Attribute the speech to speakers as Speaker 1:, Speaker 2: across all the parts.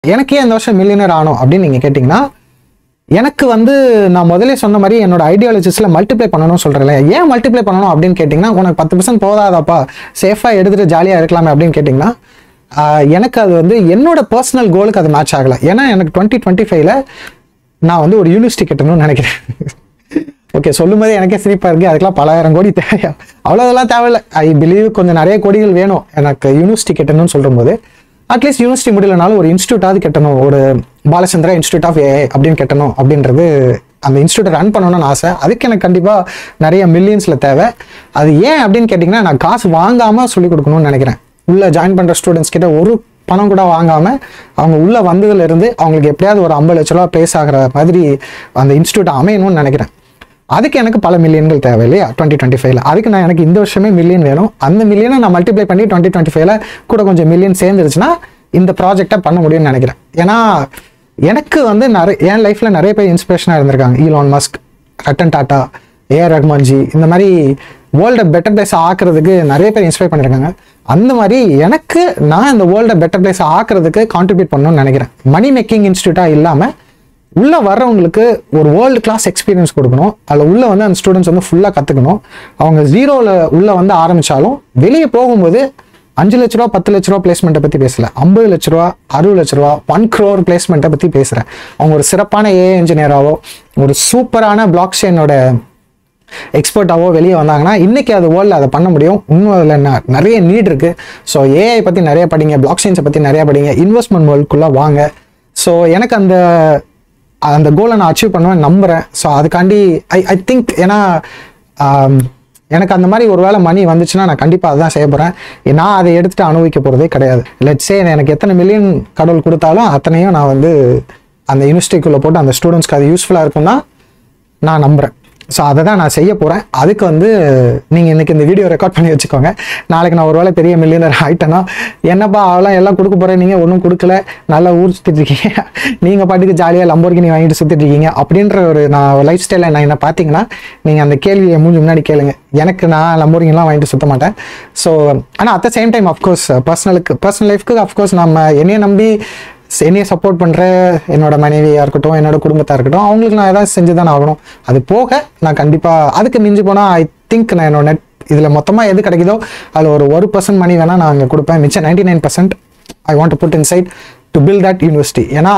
Speaker 1: எனக்கு ஏன் இந்த வருஷம் மில்லியனர் ஆனோம் அப்படின்னு நீங்கள் கேட்டிங்கன்னா எனக்கு வந்து நான் முதல்ல சொன்ன மாதிரி என்னோட ஐடியாலஜிஸில் மல்டிப்ளை பண்ணணும்னு சொல்கிறேன் ஏன் மல்டிப்ளை பண்ணணும் அப்படின்னு கேட்டிங்கன்னா உனக்கு பத்து பர்சன்ட் போதாதாப்பா சேஃபாக எடுத்துகிட்டு ஜாலியாக இருக்கலாமே அப்படின்னு கேட்டிங்கன்னா ஆஹ், எனக்கு அது வந்து என்னோட பர்சனல் கோலுக்கு அது மேட்ச் ஆகலை ஏன்னா எனக்கு டுவெண்ட்டி டுவெண்ட்டி ஃபைவ்ல நான் வந்து ஒரு யூனிவர்சிட்டி கட்டணும்னு நினைக்கிறேன் ஓகே சொல்லும்போது எனக்கே சிரிப்பா இருக்கு அதுக்கெல்லாம் பலாயிரம் கோடி தேவையா அவ்வளோதெல்லாம் தேவையில்ல ஐ பிலீவ் கொஞ்சம் நிறைய கோடிகள் வேணும் எனக்கு யூனிவர்சிட்டி கட்டணும்னு சொல்லும்போது அட்லீஸ்ட் யூனிவர்சிட்டி முடியலனாலும் ஒரு இன்ஸ்டியூட்டாவது கட்டணும் ஒரு பாலச்சந்திரா இன்ஸ்டியூட் ஆஃப் ஏஐ அப்படின்னு கட்டணும் அப்படின்றது அந்த இன்ஸ்டியூட்டை ரன் பண்ணணும்னு ஆசை அதுக்கு எனக்கு கண்டிப்பாக நிறைய மில்லியன்ஸில் தேவை அது ஏன் அப்படின்னு கேட்டிங்கன்னா நான் காசு வாங்காமல் சொல்லிக் கொடுக்கணும்னு நினைக்கிறேன் உள்ள ஜாயின் பண்ணுற ஸ்டூடெண்ட்ஸ் கிட்ட ஒரு பணம் கூட வாங்காம அவங்க உள்ள வந்ததுல இருந்து அவங்களுக்கு எப்படியாவது ஒரு ஐம்பது லட்ச ரூபா ப்ளேஸ் ஆகிற மாதிரி அந்த இன்ஸ்டியூட் அமையணும்னு நினைக்கிறேன் அதுக்கு எனக்கு பல மில்லியன்கள் தேவை இல்லையா டுவெண்ட்டி டுவெண்ட்டி ஃபைவ்ல அதுக்கு நான் எனக்கு இந்த வருஷமே மில்லியன் வேணும் அந்த மில்லியனை நான் மல்டிப்ளை பண்ணி டுவெண்ட்டி டுவெண்ட்டி ஃபைவ்ல கூட கொஞ்சம் மில்லியன் சேர்ந்துருச்சுன்னா இந்த ப்ராஜெக்டை பண்ண முடியும்னு நினைக்கிறேன் ஏன்னா எனக்கு வந்து நிறைய என் லைஃப்ல நிறைய பேர் இன்ஸ்பிரேஷனாக இருந்திருக்காங்க Elon Musk Ratan Tata A R ரஹ்மான்ஜி இந்த மாதிரி வேர்ல்டை பெட்டர் பிளேஸ் ஆக்குறதுக்கு நிறைய பேர் இன்ஸ்பயர் பண்ணியிருக்காங்க அந்த மாதிரி எனக்கு நான் இந்த வேர்ல்டை பெட்டர் பிளேஸ் ஆக்குறதுக்கு கான்ட்ரிபியூட் பண்ணணும்னு நினைக்கிறேன் மணி மேக்கிங் இன்ஸ்டியூட்டாக இல்லாமல் உள்ள வர்றவங்களுக்கு ஒரு வேர்ல்டு கிளாஸ் எக்ஸ்பீரியன்ஸ் கொடுக்கணும் அதில் உள்ள வந்து அந்த ஸ்டூடெண்ட்ஸ் வந்து ஃபுல்லாக கற்றுக்கணும் அவங்க ஜீரோவில் உள்ள வந்து ஆரம்பிச்சாலும் வெளியே போகும்போது அஞ்சு லட்ச ரூபா பத்து லட்ச ரூபா பிளேஸ்மெண்ட்டை பற்றி பேசல ஐம்பது லட்ச ரூபா அறுபது லட்ச ரூபா ஒன் க்ரோர் பிளேஸ்மெண்ட்டை பற்றி பேசுகிறேன் அவங்க ஒரு சிறப்பான ஏஐ இன்ஜினியராகவோ ஒரு சூப்பரான பிளாக் செயினோட எக்ஸ்பர்ட்டாவோ வெளியே வந்தாங்கன்னா இன்னைக்கு அது வேர்ல்டில் அதை பண்ண முடியும் இன்னும் அதில் ந- நிறைய நீட் இருக்குது ஸோ ஏஐ பற்றி நிறைய படிங்க பிளாக் செயின்ஸை பற்றி நிறைய படிங்க இன்வெஸ்ட்மெண்ட் வேர்ல்டுக்குள்ளே வாங்க ஸோ எனக்கு அந்த அந்த கோலை நான் அச்சீவ் பண்ணுவேன் நம்புகிறேன் ஸோ அதுக்காண்டி ஐ ஐ திங்க் ஏன்னா ஆம், எனக்கு அந்த மாதிரி ஒரு வேளை மணி வந்துச்சுன்னா நான் கண்டிப்பாக அதுதான் செய்ய போகிறேன் நான் அதை எடுத்துட்டு அனுபவிக்க போகிறதே கிடையாது லெட்ஸே எனக்கு எத்தனை மில்லியன் கடவுள் கொடுத்தாலும் அத்தனையும் நான் வந்து அந்த யூனிவர்சிட்டிக்குள்ளே போட்டு அந்த ஸ்டூடெண்ட்ஸ்க்கு அது யூஸ்ஃபுல்லாக இருக்கும் தான் நான் நம்புகிறேன் ஸோ அதை தான் நான் செய்ய போகிறேன் அதுக்கு வந்து நீங்கள் இன்னைக்கு இந்த வீடியோ ரெக்கார்ட் பண்ணி வச்சுக்கோங்க நாளைக்கு நான் ஒருவேளை பெரிய மில்லியனர் ஆயிட்டேன்னா என்னப்பா அவெல்லாம் எல்லாம் கொடுக்க போகிறேன் நீங்கள் ஒன்றும் கொடுக்கல நல்லா ஊர் சுற்றிட்டு இருக்கீங்க நீங்கள் பாட்டுக்கு ஜாலியாக லம்போர்கினி வாங்கிட்டு சுற்றிட்டு இருக்கீங்க அப்படின்ற ஒரு நான் லைஃப் ஸ்டைலில் நான் என்ன பார்த்தீங்கன்னா நீங்கள் அந்த கேள்வியை மூஞ்சி முன்னாடி கேளுங்க எனக்கு நான் லம்போர்கின்லாம் வாங்கிட்டு சுத்த மாட்டேன் ஸோ ஆனால் at the same time of course பர்சனலுக்கு பர்சனல் லைஃப்க்கு அஃப்கோர்ஸ் நம்ம என்னைய நம்பி என்னைய சப்போர்ட் பண்ணுற என்னோட மனைவியாக இருக்கட்டும் என்னோட குடும்பத்தாக இருக்கட்டும் அவங்களுக்கு நான் ஏதாவது செஞ்சு தானே ஆகணும் அது போக நான் கண்டிப்பாக அதுக்கு மிஞ்சி போனால் ஐ திங்க் நான் என்னோட நெட் இதில் மொத்தமாக எது கிடைக்குதோ அதில் ஒரு ஒரு பர்சன்ட் மணி வேணால் நான் அங்கே கொடுப்பேன் மிச்சம் ninety nine percent I want put inside to fill that university ஏன்னா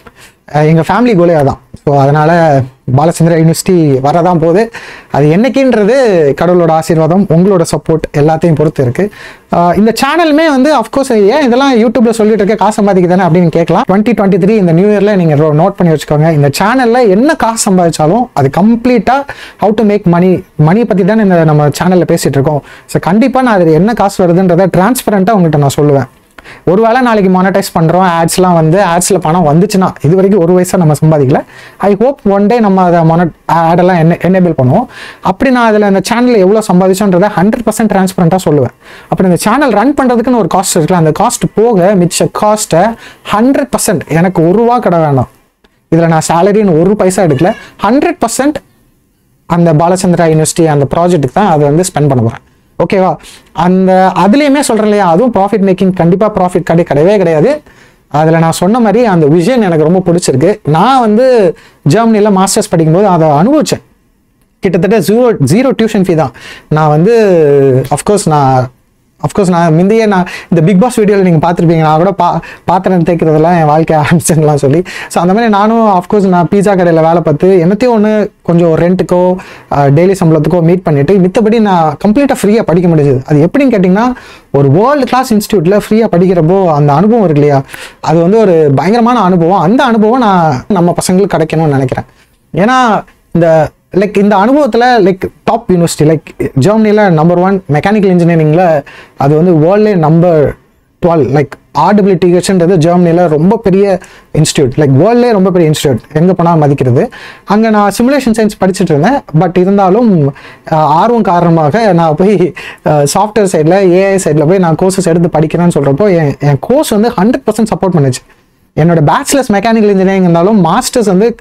Speaker 1: எங்கள் ஃபேமிலி கோலே அதான் ஸோ அதனால் பாலச்சந்திரா யூனிவர்சிட்டி வரதான் போகுது அது என்னைக்குன்றது கடவுளோட ஆசீர்வாதம் உங்களோட சப்போர்ட் எல்லாத்தையும் பொறுத்து இருக்கு ஆஹ் இந்த சேனலுமே வந்து அஃப்கோர்ஸ் ஏன் இதெல்லாம் யூடியூப்ல சொல்லிட்டு இருக்க காசு சம்பாதிக்குதானே அப்படின்னு கேட்கலாம் டுவெண்ட்டி டுவெண்ட்டி த்ரீ இந்த நியூ இயர்ல நீங்க நோட் பண்ணி வச்சுக்கோங்க இந்த சேனல்ல என்ன காசு சம்பாதிச்சாலும் அது கம்ப்ளீட்டா how to make money money பத்தி தானே இந்த நம்ம சேனல்ல பேசிட்டு இருக்கோம் ஸோ கண்டிப்பா நான் அதில் என்ன காசு வருதுன்றதை டிரான்ஸ்பரண்டா உங்கள்கிட்ட நான் சொல்லுவேன் ஒருவேளை நாளைக்கு மானடைஸ் பண்ணுறோம் ஆட்ஸ்லாம் வந்து ஆட்ஸில் பணம் வந்துச்சுன்னா இது வரைக்கும் ஒரு வயசாக நம்ம சம்பாதிக்கல ஐ ஹோப் ஒன் டே நம்ம அதை மொனட் ஆடெல்லாம் என்ன எனேபிள் பண்ணுவோம் அப்படி நான் அதில் அந்த சேனலில் எவ்வளோ சம்பாதிச்சோன்றதை ஹண்ட்ரட் பர்சன்ட் ட்ரான்ஸ்பரண்ட்டாக சொல்லுவேன் அப்படி இந்த சேனல் ரன் பண்ணுறதுக்குன்னு ஒரு காஸ்ட் இருக்குல்ல அந்த காஸ்ட் போக மிச்ச காஸ்ட்டை ஹண்ட்ரட் பர்சன்ட் எனக்கு ஒரு ரூபா கடை வேண்டாம் இதில் நான் சேலரின்னு ஒரு பைசா எடுக்கல ஹண்ட்ரட் பர்சன்ட் அந்த பாலச்சந்திரா யூனிவர்சிட்டி அந்த ப்ராஜெக்ட்டுக்கு தான் அதை வந்து ஸ்பெண்ட் பண்ண போகிறேன் ஓகேவா அந்த அதுலேயுமே சொல்கிறேன் இல்லையா அதுவும் ப்ராஃபிட் மேக்கிங் கண்டிப்பாக ப்ராஃபிட் கடை கிடையவே கிடையாது அதில் நான் சொன்ன மாதிரி அந்த விஷன் எனக்கு ரொம்ப பிடிச்சிருக்கு நான் வந்து ஜெர்மனியில் மாஸ்டர்ஸ் படிக்கும்போது அதை அனுபவிச்சேன் கிட்டத்தட்ட ஜீரோ ஜீரோ டியூஷன் ஃபீ தான் நான் வந்து அஃப்கோர்ஸ் நான் அஃப்கோர்ஸ் நான் முந்தைய நான் இந்த பிக் பாஸ் வீடியோவில் நீங்கள் பார்த்துருப்பீங்க நான் கூட பா பாத்திரம் தேய்க்கிறதெல்லாம் என் வாழ்க்கை ஆரம்பிச்சேன்லாம் சொல்லி ஸோ அந்த மாதிரி நானும் அஃப்கோர்ஸ் நான் பீஸா கடையில் வேலை பார்த்து என்னத்தையும் ஒன்று கொஞ்சம் ரெண்ட்டுக்கோ டெய்லி சம்பளத்துக்கோ மீட் பண்ணிட்டு மித்தபடி நான் கம்ப்ளீட்டாக ஃப்ரீயாக படிக்க முடிஞ்சது அது எப்படின்னு கேட்டிங்கன்னா ஒரு வேர்ல்டு கிளாஸ் இன்ஸ்டியூட்டில் ஃப்ரீயாக படிக்கிறப்போ அந்த அனுபவம் இருக்கு இல்லையா அது வந்து ஒரு பயங்கரமான அனுபவம் அந்த அனுபவம் நான் நம்ம பசங்களுக்கு கிடைக்கணும்னு நினைக்கிறேன் ஏன்னா இந்த லைக் இந்த அனுபவத்தில் லைக் டாப் யூனிவர்சிட்டி லைக் ஜெர்மனியில் நம்பர் ஒன் மெக்கானிக்கல் இன்ஜினியரிங்கில் அது வந்து வேர்ல்ட்லே நம்பர் டுவெல் லைக் ஆர்டபிலிட்டிகேஷன்றது ஜெர்மனியில் ரொம்ப பெரிய இன்ஸ்டியூட் லைக் வேர்ல்ட்லேயே ரொம்ப பெரிய இன்ஸ்டியூட் எங்கே போனால் மதிக்கிறது அங்கே நான் சிமுலேஷன் சயின்ஸ் படிச்சுட்டு இருந்தேன் பட் இருந்தாலும் ஆஹ், ஆர்வம் காரணமாக நான் போய் சாஃப்ட்வேர் சைடில் ஏஐ சைடில் போய் நான் கோர்சஸ் எடுத்து படிக்கிறேன்னு சொல்கிறப்போ என் என் கோர்ஸ் வந்து ஹண்ட்ரட் பர்சன்ட் சப்போர்ட் பண்ணுச்சு என்னோட பேச்சுலர்ஸ் மெக்கானிக்கல் இன்ஜினியரிங் இருந்தாலும் மாஸ்டர்ஸ் வந்து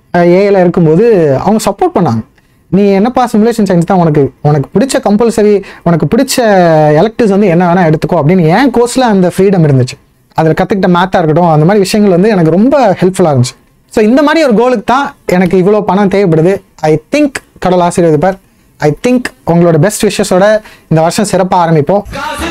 Speaker 1: ஏஐல இருக்கும்போது அவங்க சப்போர்ட் பண்ணாங்க நீ என்னப்பா சிமுலேஷன் சயின்ஸ் தான் உனக்கு உனக்கு பிடிச்ச கம்பல்சரி உனக்கு பிடிச்ச எலக்டிவ்ஸ் வந்து என்ன வேணா எடுத்துக்கோ அப்படின்னு என் கோர்ஸில் அந்த ஃப்ரீடம் இருந்துச்சு அதில் கற்றுக்கிட்ட மேத்தாக இருக்கட்டும் அந்த மாதிரி விஷயங்கள் வந்து எனக்கு ரொம்ப ஹெல்ப்ஃபுல்லாக இருந்துச்சு ஸோ இந்த மாதிரி ஒரு கோலுக்கு தான் எனக்கு இவ்வளோ பணம் தேவைப்படுது ஐ திங்க் கடவுள் ஆசீர்வதிப்பார் ஐ திங்க் உங்களோட பெஸ்ட் விஷஸோட இந்த வருஷம் சிறப்பாக ஆரம்பிப்போம்
Speaker 2: காசு